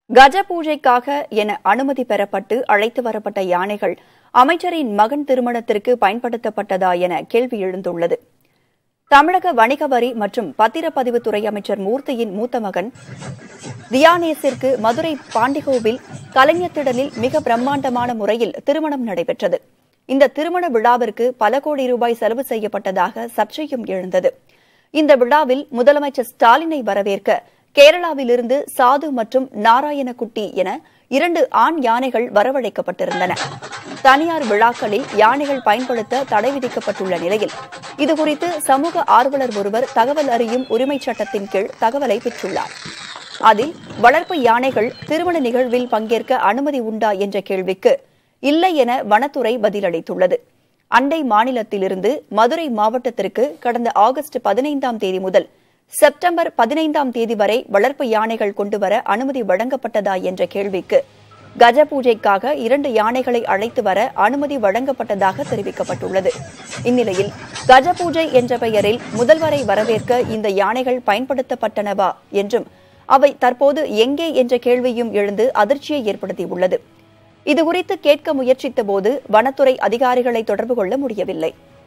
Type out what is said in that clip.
கஜ பூஜைக்காக என அனுமதி பெறப்பட்டு அழைத்து வரப்பட்ட யானைகள் அமைச்சரின் மகன் திருமணத்திற்கு பயன்படுத்தப்பட்டதா என கேள்வி எழுந்துள்ளது தமிழக வணிக வரி மற்றும் பத்திரப்பதிவுத்துறை அமைச்சர் மூர்த்தியின் மூத்த மகன் தியானேசிற்கு மதுரை பாண்டிகோவில் கலைஞர் திடலில் மிக பிரம்மாண்டமான முறையில் திருமணம் நடைபெற்றது இந்த திருமண விழாவிற்கு பல கோடி ரூபாய் செலவு செய்யப்பட்டதாக சர்ச்சையும் எழுந்தது இந்த விழாவில் முதலமைச்சர் ஸ்டாலினை வரவேற்க கேரளாவிலிருந்து சாது மற்றும் நாராயணகுட்டி என இரண்டு ஆண் யானைகள் வரவழைக்கப்பட்டிருந்தன தனியார் விழாக்களில் யானைகள் பயன்படுத்த தடை விதிக்கப்பட்டுள்ள நிலையில் இதுகுறித்து சமூக ஆர்வலர் ஒருவர் தகவல் அறியும் உரிமைச் சட்டத்தின் கீழ் தகவலை பெற்றுள்ளார் அதில் வளர்ப்பு யானைகள் திருமண நிகழ்வில் பங்கேற்க அனுமதி உண்டா என்ற கேள்விக்கு இல்லை என வனத்துறை பதிலளித்துள்ளது அண்டை மாநிலத்திலிருந்து மதுரை மாவட்டத்திற்கு கடந்த ஆகஸ்ட் பதினைந்தாம் தேதி முதல் செப்டம்பர் பதினைந்தாம் தேதி வரை வளர்ப்பு யானைகள் கொண்டுவர அனுமதி வழங்கப்பட்டதா என்ற கேள்விக்கு கஜ பூஜைக்காக இரண்டு யானைகளை அழைத்து வர அனுமதி வழங்கப்பட்டதாக தெரிவிக்கப்பட்டுள்ளது இந்நிலையில் கஜ பூஜை என்ற பெயரில் முதல்வரை வரவேற்க இந்த யானைகள் பயன்படுத்தப்பட்டனவா என்றும் அவை தற்போது எங்கே என்ற கேள்வியும் எழுந்து அதிர்ச்சியை ஏற்படுத்தியுள்ளது இதுகுறித்து கேட்க முயற்சித்தபோது வனத்துறை அதிகாரிகளை தொடர்பு கொள்ள முடியவில்லை